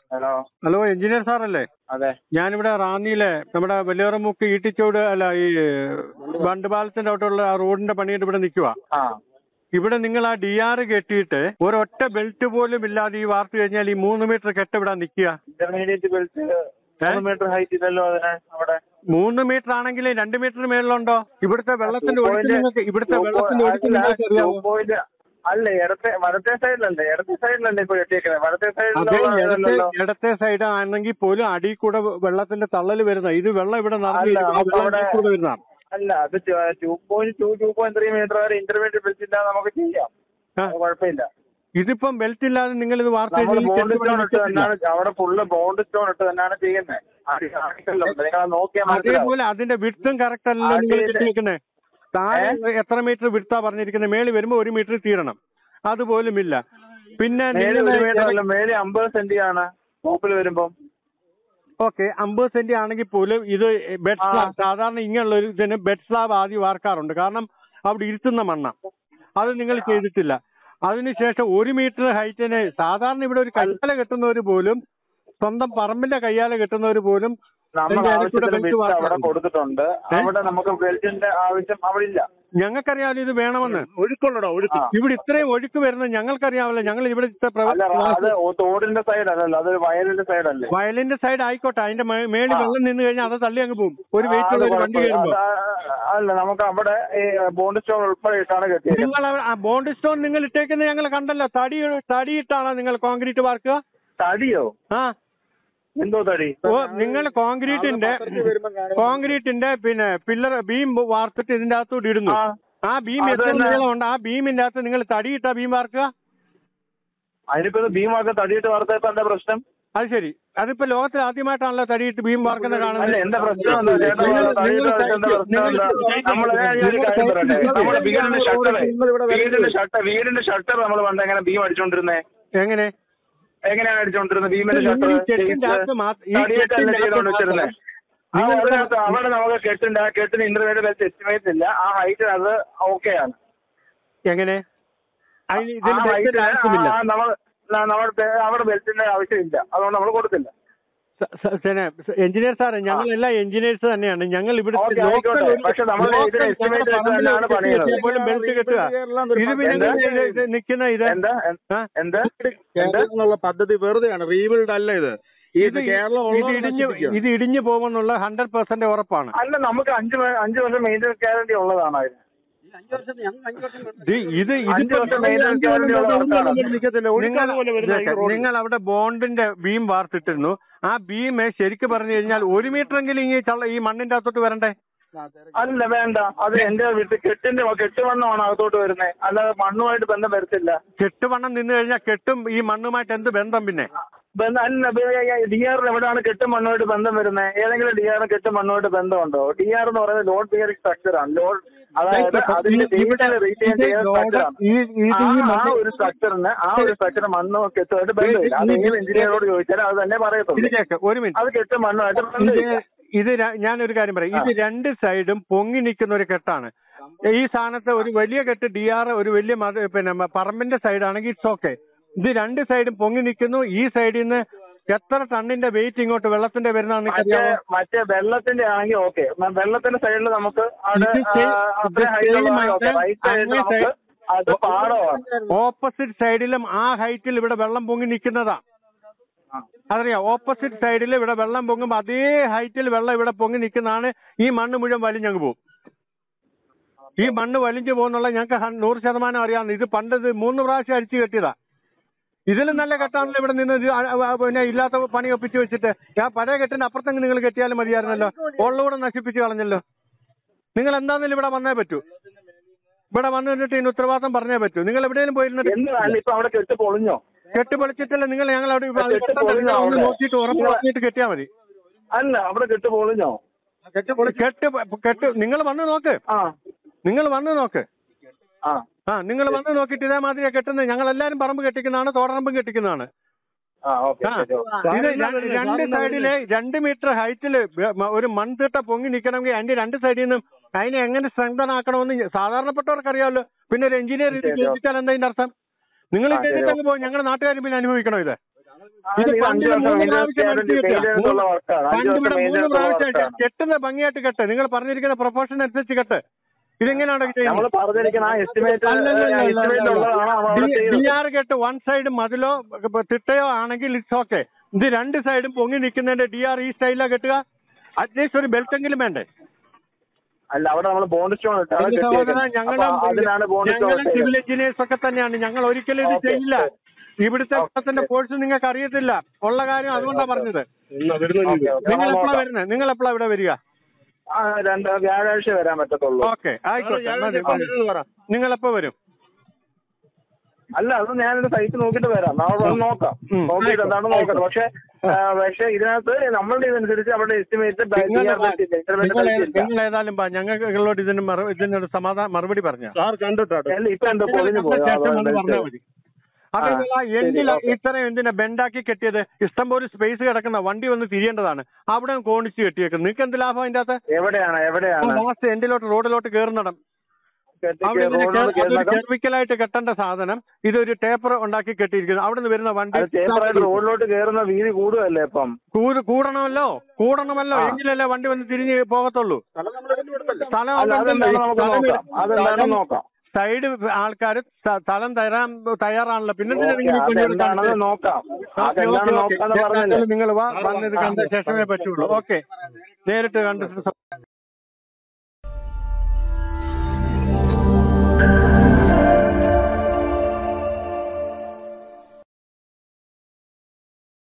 Hello hello engineer സാറല്ലേ അതെ ഞാനിവിടെ റാന്നിയിലെ നമ്മുടെ വലിയറമുക്ക് ഈട്ടിച്ചോട് അല്ല ഈ ബണ്ട് പാലത്തിന്റെ അവിടെയുള്ള ആ റോഡിന്റെ പണിയിട്ട് ഇവിടെ നിൽക്കുക ആ ഇവിടെ നിങ്ങൾ ആ ഡി ആർ കെട്ടിയിട്ട് ഒരൊറ്റ ബെൽറ്റ് പോലും ഇല്ലാതെ ഈ വാർത്ത കഴിഞ്ഞാൽ ഈ മൂന്ന് മീറ്റർ കെട്ട് ഇവിടെ നിൽക്കുക ഇന്റർമീഡിയറ്റ് ബെൽറ്റ് മൂന്ന് മീറ്റർ ഹൈറ്റ് ഇല്ലല്ലോ അതിന് അവിടെ മൂന്ന് മീറ്റർ ആണെങ്കിൽ രണ്ട് മീറ്റർ മേളിലുണ്ടോ ഇവിടുത്തെ വെള്ളത്തിന്റെ Two ഒഴുക്ക് point- നിങ്ങൾക്ക് ഇവിടുത്തെ two വെള്ളത്തിന്റെ point- ഒഴുക്ക് അല്ല, നിങ്ങൾക്ക് two അറിയാമോ point- അല്ല ഇടത്തെ വലത്തെ സൈഡിലല്ലേ ഇടത്തെ സൈഡിലല്ലേ ഇപ്പൊ കെട്ടിയേക്കുന്നത് വലത്തെ അതെ സൈഡിലുള്ള ഇടത്തെ ഇതല്ലല്ലോ. ഇടത്തെ സൈഡ് ആണെങ്കിൽ പോലും അടിയിൽ കൂടെ വെള്ളത്തിന്റെ തള്ളൽ വരുന്ന ഇത് വെള്ളം ഇവിടെ അല്ല, നിറഞ്ഞു അപ്പൊ അവിടെ- കൂടെ വരുന്നതാണ് അല്ല അത് two point two two point three metre വരെ ഇന്റർമീഡിയറ്റ് ബെൽറ്റ് ഇല്ലാതെ നമുക്ക് ചെയ്യാം ആ. അത് കുഴപ്പമില്ല ഇതിപ്പം ബെൽറ്റ് ഇല്ലാതെ നിങ്ങൾ ഇത് വാർത്ത നമ്മൾ ചെയ്ത് ബോണ്ട് സ്റ്റോൺ ഇട്ട് കെട്ടിപ്പിടിച്ചിട്ടില്ല. തന്നെയാണ് അവിടെ ഫുള്ള് ബോണ്ട് സ്റ്റോൺ ഇട്ട് തന്നെയാണ് ചെയ്യുന്നത് നിങ്ങൾ നോക്കിയാൽ മനസ്സിലാവും അതേപോലെ അതിന്റെ വിടുത്തും കറക്റ്റ് അല്ലല്ലോ നിങ്ങൾ അതിന്റെ- കെട്ടിയിരിക്കുന്നത് താഴെ എത്ര മീറ്റർ വിടുത്താ പറഞ്ഞിരിക്കുന്നത് മേളിൽ വരുമ്പോ ഒരു മീറ്റർ തീരണം അതുപോലും ഇല്ല പിന്നെ മേലെ ഒരു മീറ്റർ നിങ്ങൾ അല്ല മേലെ അമ്പത് സെന്റി ആണ് ടോപ്പിൽ വരുമ്പം ഓക്കെ അമ്പത് സെന്റ് ആണെങ്കിൽ പോലും ഇത് ബെഡ് ആ. സ്ലാബ് സാധാരണ ഇങ്ങനെയുള്ള ഒരു ഇതിന് ബെഡ് സ്ലാബ് ആദ്യം വാർക്കാറുണ്ട് കാരണം അവിടെ ഇരുത്തുന്ന മണ്ണ അത് നിങ്ങൾ ചെയ്തിട്ടില്ല അതിനുശേഷം ഒരു മീറ്റർ ഹൈറ്റിന് സാധാരണ ഇവിടെ ഒരു കയ്യാല കെട്ടുന്നവർ പോലും സ്വന്തം പറമ്പിന്റെ കയ്യാല കെട്ടുന്നവർ പോലും നമ്മൾ അതിന്റെ ഇടയ്ക്കൂടെ ആവശ്യത്തിന് ബെൽറ്റ് ബിറ്റ് അവിടെ വാർക്കാറുണ്ട്. കൊടുത്തിട്ടുണ്ട് അവിടെ നമുക്ക് ബെൽറ്റിന്റെ ആവശ്യം അവിടെ ഇല്ല ഞങ്ങൾക്കറിയാമല്ലോ ഇത് വേണമെന്ന് ഒഴുക്കുള്ളടോ ഒഴുക്ക് ആ. ഇവിടെ ഇത്രയും ഒഴുക്ക് വരുന്നത് ഞങ്ങൾക്കറിയാമല്ലോ ഞങ്ങൾ ഇവിടെ ഇത്ര പ്രവ- അല്ല അത് തോടിന്റെ സൈഡ് അല്ലല്ലോ അത് വയലിന്റെ സൈഡ് അല്ലേ വയലിന്റെ സൈഡ് ആയിക്കോട്ടെ അതിന്റെ മേ- മേളിൽ ആ. വെള്ളം നിന്ന് കഴിഞ്ഞാൽ അത് തള്ളി അങ്ങ് പോകും ഒരു ആ, വെയിറ്റ് അത് ഉള്ള ഒരു വണ്ടി കുഴപ്പമില്ല. കയറുമ്പോ അത് ആ, അല്ല നമുക്ക് അവിടെ ഈ ബോണ്ട് സ്റ്റോൺ ഉൾപ്പെടെ ഇട്ടാണ് കെട്ടിയത് നിങ്ങൾ അവിടെ- ആ ബോണ്ട് സ്റ്റോൺ നിങ്ങൾ ഇട്ടേക്കുന്നത് ഞങ്ങൾ കണ്ടല്ലോ തടി തടിയിട്ടാണോ നിങ്ങൾ കോൺക്രീറ്റ് വാർക്കുക തടിയോ ആ എന്തോ തടി ഓ നിങ്ങൾ കോൺക്രീറ്റിന്റെ കോൺക്രീറ്റിന്റെ പിന്നെ പില്ലർ ബീം വാർത്തിട്ട് ഇതിന്റെ അകത്തോട്ട് ഇടുന്നു ആ. ആ ബീം അത് എത്ര തന്നെ. നീളമുണ്ട് ആ ബീമിന്റെ അകത്ത് നിങ്ങൾ തടിയിട്ടാ ബീം വാർക്കുക അതിനിപ്പോ ഇത് ഭീമൊക്കെ തടിയിട്ട് വാർത്തപ്പോ എന്താ പ്രശ്നം അത് ശരി അതിപ്പോ ലോകത്തിൽ ആദ്യമായിട്ടാണല്ലോ തടിയിട്ട് ബീം വാർക്കുന്നത് അല്ല കാണുന്നത് എന്താ പ്രശ്നം എന്താ ചേട്ടാ നിങ്ങൾ- തടിയിട്ട് നിങ്ങൾ വാർത്ത എന്താ പ്രശ്നം എന്താ നിങ്ങൾ- നമ്മൾ ഒരു കാര്യം പറയട്ടെ നമ്മുടെ വീടിന്റെ ഷട്ടറേ വീടിന്റെ ഷട്ടർ വീടിന്റെ ഷട്ടർ നമ്മൾ പണ്ട് എങ്ങനെ ഭീം അടിച്ചോണ്ടിരുന്നേ എങ്ങനെ എങ്ങനെയാണ് അടിച്ചോണ്ടിരുന്നത് ഭീമിന്റെ നിങ്ങൾ ഷട്ടർ ഈ ചെട്ടിന്റെ അകത്ത് മാത്രം- ഈ തടിയിട്ടല്ല ചെട്ടിന്റെ ചെയ്തോണ്ട് അകത്ത് വെച്ചിരുന്നത് ആ നിങ്ങൾ അതിനകത്ത് അവിടെ നമുക്ക് കെട്ടിന്റെ ആ കെട്ടിന് ഇന്റർവ്യൂടെ വെച്ച് എസ്റ്റിമേറ്റ് ഇല്ല ആ ഹൈറ്റ് അത് ഓക്കെ ആണ് എങ്ങനെ അതിന് ആ ഇതിന് ഹൈറ്റ് ബെൽറ്റിന്റെ ആവശ്യമില്ല നമ്മൾ നമ്മൾ അവിടെ ബെൽറ്റിന്റെ ആവശ്യമില്ല അതുകൊണ്ട് നമ്മൾ കൊടുത്തില്ല സ- സ- പിന്നെ എഞ്ചിനീയർ സാറേ ഞങ്ങളെല്ലാം എഞ്ചിനീയേഴ്സ് തന്നെയാണ് ഞങ്ങൾ ഇവിടെ ഓക്കേ, ആയിക്കോട്ടെ. പക്ഷെ നമ്മൾ ഇതിന് estimate വെച്ച് തന്നെയാണ് പണിയുന്നത്. പോലും ബെൽറ്റ് കെട്ടുക ഇത് പിന്നെ എന്താ? ഇത് ഇത് നിൽക്കുന്ന ഇത് എന്താ ആ? എന്താ കേരളത്തിലുള്ള പദ്ധതി വെറുതെയാണ് റീബിൽഡ് അല്ല ഇത് ഈ ഇത് കേരളം ഇത് ഉള്ളത് ഇടിഞ്ഞ് നശിപ്പിക്കുക. ഇത് ഇടിഞ്ഞു പോകുമെന്നുള്ള ഹൺഡ്രഡ് പെർസെന്റ് ഉറപ്പാണ് അല്ല നമുക്ക് അഞ്ച് വ- അഞ്ച് വർഷം മെയിൻ്റെനൻസ് ഗ്യാരണ്ടി ഉള്ളതാണ് അതിന് ഇത് ഇത് അഞ്ച് ഇതിപ്പോ വർഷം maintenance guarantee ഉള്ള ആൾക്കാരാണ്. നിൽക്കത്തില്ല ഒഴുക്ക് അതുപോലെ വരുന്ന ഈ റോഡ് നിങ്ങൾ അവിടെ ബോണ്ടിന്റെ ബീം വാർത്തിട്ടിരുന്നു ആ ബീം ശരിക്കും പറഞ്ഞു കഴിഞ്ഞാൽ ഒരു മീറ്റർ എങ്കിലും ഈ ചള്ള ഈ മണ്ണിന്റെ അകത്തോട്ട് വരണ്ടേ അല്ല വേണ്ട അത് എന്റെ വീട്ടിൽ കെട്ടിന്റെ കെട്ടുമണ്ണമാണ് അകത്തോട്ട് വരുന്നത് അല്ലാതെ മണ്ണുമായിട്ട് ബന്ധം വരത്തില്ല കെട്ടുവണ്ണം നിന്ന് കഴിഞ്ഞാൽ കെട്ടും ഈ മണ്ണുമായിട്ട് എന്ത് ബന്ധം പിന്നെ ബന്ധം അല്ല ഡി ആറിന് എവിടെയാണ് കെട്ടും മണ്ണുമായിട്ട് ബന്ധം വരുന്നത് ഏതെങ്കിലും ഡി ആറിന് കെട്ടും മണ്ണുമായിട്ട് ബന്ധമുണ്ടോ ഡി ആർ എന്ന് പറയുന്നത് ലോഡ് ബിയറിംഗ് സ്ട്രക്ചറാണ് ലോഡ് അതായത് അതിന്റെ ഡേറ്റയിൽ റീറ്റെയിൻ ചെയ്യുന്ന സ്ട്രക്ചറാണ് ഈ ഈ- ആ ഈ ആ മണ്ണ് ഒരു സ്ട്രക്ചറിന് ആ ഒരു സ്ട്രക്ചർ മണ്ണും കെട്ടുമായിട്ട് ബന്ധമില്ല അത് ഏത് എഞ്ചിനീയറോട് ചോദിച്ചാലും അത് തന്നെ പറയത്തുള്ളൂ ഇതിലേക്ക് ഒരു മിനിറ്റ് അത് കെട്ടും മണ്ണുമായിട്ട് ഇത് ബന്ധമില്ല ഇത് ര- ഞാനൊരു കാര്യം പറയാം ഇത് രണ്ട് സൈഡും പൊങ്ങി നിൽക്കുന്ന ഒരു കെട്ടാണ് ഈ സ്ഥാനത്ത് ഒരു വലിയ കെട്ട് ഡി ആർ ഒരു വലിയ മത പിന്നെ മ- പറമ്പിന്റെ സൈഡാണെങ്കിൽ ഇറ്റ്സ് ഓക്കെ ഇത് രണ്ട് സൈഡും പൊങ്ങി നിൽക്കുന്നു ഈ സൈഡിൽ നിന്ന് എത്ര ടണ്ണിന്റെ വെയിറ്റ് ഇങ്ങോട്ട് വെള്ളത്തിന്റെ വരുന്നതെന്ന് മറ്റേ അറിയാമോ മറ്റേ വെള്ളത്തിന്റെ ആണെങ്കിൽ ഓക്കെ വെള്ളത്തിന്റെ സൈഡിൽ നമുക്ക് അവിടെ ഇത് സെയിം- അത്ര ഇത് ഹൈറ്റ് സെയിം ഓക്കെ ആണ്. റൈറ്റ് സൈഡിൽ അങ്ങേ നമുക്ക് അത് പാടമാണ് ഓപ്പോസിറ്റ് സൈഡിലും ആ ഹൈറ്റിൽ ഇവിടെ വെള്ളം പൊങ്ങി നിൽക്കുന്നതാ അതറിയാം ഓപ്പോസിറ്റ് സൈഡിൽ ഇവിടെ വെള്ളം പൊങ്ങുമ്പോൾ അതേ ഹൈറ്റിൽ വെള്ളം ഇവിടെ പൊങ്ങി നിൽക്കുന്നതാണ് ഈ മണ്ണ് മുഴുവൻ വലിഞ്ഞങ്ങ് പോകും ഈ മണ്ണ് വലിഞ്ഞു പോകുന്നുള്ള ഞങ്ങൾക്ക് ഹൺ- നൂറ് ശതമാനം അറിയാവുന്ന ഇത് പണ്ട് ഇത് മൂന്ന് പ്രാവശ്യം അരിച്ചു കെട്ടിയതാ ഇതിലും നല്ല കെട്ടാണല്ലോ ഇവിടെ നിന്ന് ഇത് ആ- ആ- പിന്നെ ഇല്ലാത്ത പണി ഒപ്പിച്ച് വെച്ചിട്ട് ആ പഴയ കെട്ടിന്റെ അപ്പുറത്തെങ്കിൽ നിങ്ങൾ കെട്ടിയാലും മതിയായിരുന്നല്ലോ ഉള്ളൂടെ നശിപ്പിച്ച് കളഞ്ഞല്ലോ നിങ്ങൾ എന്താണെങ്കിലും ഇവിടെ വന്നേ പറ്റൂ ഇവിടെ വന്നു നിന്നിട്ട് ഇതിന് ഉത്തരവാദിത്തം പറഞ്ഞേ പറ്റൂ നിങ്ങൾ എവിടെയെങ്കിലും പോയിരുന്നിട്ട് എന്താണ് ഇപ്പൊ അവിടെ കെട്ട് പൊളിഞ്ഞോ കെട്ട് പൊളിച്ചിട്ടല്ല നിങ്ങൾ ഞങ്ങൾ അവിടെ ആ, കെട്ട് പൊളിഞ്ഞോ ഒന്ന് അവിടെ? നോക്കിയിട്ട് ഉറപ്പ് പറഞ്ഞിട്ട് കെട്ടിയാൽ മതി അല്ല അവിടെ കെട്ട് പൊളിഞ്ഞോ കെട്ട് കെട്ട് കെട്ട് നിങ്ങൾ വന്ന് നോക്ക് ആ നിങ്ങൾ വന്ന് നോക്ക് ആ ആ നിങ്ങൾ വന്ന് നോക്കിയിട്ട് ഇതേമാതിരി കെട്ടുന്നത് ഞങ്ങൾ എല്ലാവരും പറമ്പ് കെട്ടിക്കുന്നതാണ് തോടറമ്പും കെട്ടിക്കുന്നതാണ് ആ ഓക്കെ ആ. ഇത് ര- രണ്ട് സൈഡില് രണ്ട് മീറ്റർ ഹൈറ്റില് ഒരു മൺതിട്ട പൊങ്ങി നിൽക്കണമെങ്കിൽ അതിന്റെ രണ്ട് സൈഡിൽ നിന്നും അതിനെ എങ്ങനെ സ്ട്രെങ്തൻ ആക്കണമെന്ന് സാധാരണപ്പെട്ടവർക്ക് അറിയാമല്ലോ പിന്നെ ഒരു എഞ്ചിനീയർ ഇത് ശരി, ചോദിച്ചാൽ എന്താ ഇതിന്റെ അർത്ഥം നിങ്ങൾ ആ, ശരി, ചെയ്തിട്ടങ്ങ് പോകും ഞങ്ങളുടെ നാട്ടുകാരും പിന്നെ അനുഭവിക്കണോ ഇത് ഇത് ഇത് പണ്ടിന് അഞ്ച് മൂന്ന് വർഷം പ്രാവശ്യം maintenance അടിച്ചു കെട്ടുക. maintenance ഉള്ള വർക്കാണ്. അഞ്ച് പണ്ട് ഇവിടെ വർഷം മൂന്ന് maintenance ഉള്ള പ്രാവശ്യം വർക്കാണ്. കെട്ടുന്ന ഭംഗിയായിട്ട് കെട്ട് നിങ്ങൾ പറഞ്ഞിരിക്കുന്ന പ്രൊപ്പോർഷൻ അനുസരിച്ച് കെട്ട് ഇതെങ്ങനെയാണ് നമ്മൾ ചെയ്യുന്നത് പറഞ്ഞിരിക്കുന്ന ആ എസ്റ്റിമേറ്റ് എസ്റ്റിമേറ്റ് ഉള്ളതാണ് നമ്മൾ അവിടെ ഡി ചെയ്തത് ആർ കെട്ട് വൺ സൈഡ് മതിലോ ഇപ്പൊ തിട്ടയോ ആണെങ്കിൽ ഇറ്റ്സ് ഓക്കെ ഇത് രണ്ട് സൈഡും പൊങ്ങി നിൽക്കുന്നതിന്റെ ഡി ആർ ഈ സ്റ്റൈലിലാ കെട്ടുക അറ്റ്ലീസ്റ്റ് ഒരു ബെൽറ്റ് എങ്കിലും വേണ്ടേ അല്ല അവിടെ നമ്മൾ ബോണ്ട് സ്റ്റോൺ ഇട്ടാണ് എന്റെ സഹോദരൻ കെട്ടിയേക്കുന്നത്. ഞങ്ങളുടെ അപ്പൊ അതിനാണ് ബോണ്ട് സ്റ്റോൺ ഞങ്ങളും ഇട്ടത്. സിവിൽ എഞ്ചിനീയേഴ്സ് ഒക്കെ തന്നെയാണ് ഞങ്ങൾ ഒരിക്കലും ഇത് ഓക്കേ. ചെയ്യില്ല ഇവിടുത്തെ സ്ഥലത്തിന്റെ കോഴ്സ് നിങ്ങൾക്ക് അറിയത്തില്ല ഉള്ള കാര്യം അതുകൊണ്ടാണ് പറഞ്ഞത് എന്നാ വരുന്ന ഓക്കേ, ചെയ്തു ഓക്കേ. നിങ്ങൾ നമ്മൾ എപ്പോഴാ നോക്കാം. വരുന്നത് നിങ്ങൾ എപ്പോഴാ ഇവിടെ വരിക ആ, രണ്ട് വ്യാഴാഴ്ച വരാൻ പറ്റത്തുള്ളൂ ഓക്കെ ആയിക്കോട്ടെ മതി, മതി. പറ നിങ്ങൾ എപ്പോ വരും അല്ല അത് ഞാനൊരു സൈറ്റ് നോക്കിയിട്ട് വരാം നമ്മൾ വന്ന് നോക്കാം ഉം. നോക്കിയിട്ട് എന്താണ് നോക്കാം പക്ഷെ ആ, പക്ഷെ ഇതിനകത്ത് നമ്മളുടെ ഇതനുസരിച്ച് അവിടെ എസ്റ്റിമേറ്റ് നിങ്ങൾ നിങ്ങൾ ഏ- ഇല്ല നിങ്ങൾ ഏതായാലും വാ. ഞങ്ങളോട് ഇതിന് മറു- ഇതിനൊരു സമാധാന മറുപടി പറഞ്ഞു സാർ കണ്ടിട്ടാട്ടെ അല്ല ഇപ്പൊ എന്തോ പൊളിഞ്ഞു പോയി ശേഷം ഒന്ന് ആ, പറഞ്ഞാൽ മതി അതല്ല ആ, എന്തിനാ ശരി, ഓക്കേ. ഇത്രയും എന്തിനാ ബെൻഡാക്കി കെട്ടിയത് ഇഷ്ടംപോലെ സ്പേസ് കിടക്കുന്ന വണ്ടി വന്ന് തിരിയേണ്ടതാണ് അവിടെ കോണിച്ച് കെട്ടിയേക്കുന്നത് നിങ്ങൾക്ക് എന്ത് ലാഭം അതിന്റെ അകത്ത് എവിടെയാണ് എവിടെയാണ് ലാസ്റ്റ് എൻഡിലോട്ട് റോഡിലോട്ട് കയറുന്നിടം കെട്ടി- അവിടെ ഇതിന് റോഡിനോട് കേ- അതൊരു കേറുന്നകം ചെർവിക്കലായിട്ട് കെട്ടേണ്ട സാധനം ഇതൊരു ടേപ്പർ ഉണ്ടാക്കി കെട്ടിയിരിക്കുന്നു അവിടെ നിന്ന് വരുന്ന വണ്ടി അത് ചേപ്പറായിട്ട് റോഡിലോട്ട് കയറുന്ന വീതി കൂടുകയല്ലേ ഇപ്പം കൂട്- കൂടണമല്ലോ കൂടണമല്ലോ ആ. എങ്കിലല്ലേ വണ്ടി വന്ന് തിരിഞ്ഞ് പോകത്തുള്ളൂ സ്ഥലം അല്ല അവിടെ അതെന്താണ് ഉണ്ടല്ലോ. നമുക്ക് സ്ഥലം നോക്കാം അതെന്താണെന്ന് സ്ഥലം നോക്കാം സൈഡ് ആൾക്കാർ സ്ഥലം തരാൻ തയ്യാറാണല്ലോ പിന്നെ എന്തിനാ ഓക്കേ, നിങ്ങൾ ഈ പണി അതെന്താണെന്ന് എടുക്കുന്നത്? നോക്കാം ഓക്കേ, അതെന്താണെന്ന് ഓക്കേ, ഓക്കേ. നോക്കാന്ന് പറഞ്ഞില്ലേ നിങ്ങൾ വാ വന്നിത് കണ്ട ശേഷമേ പറ്റുള്ളൂ ഓക്കെ നേരിട്ട് കണ്ട്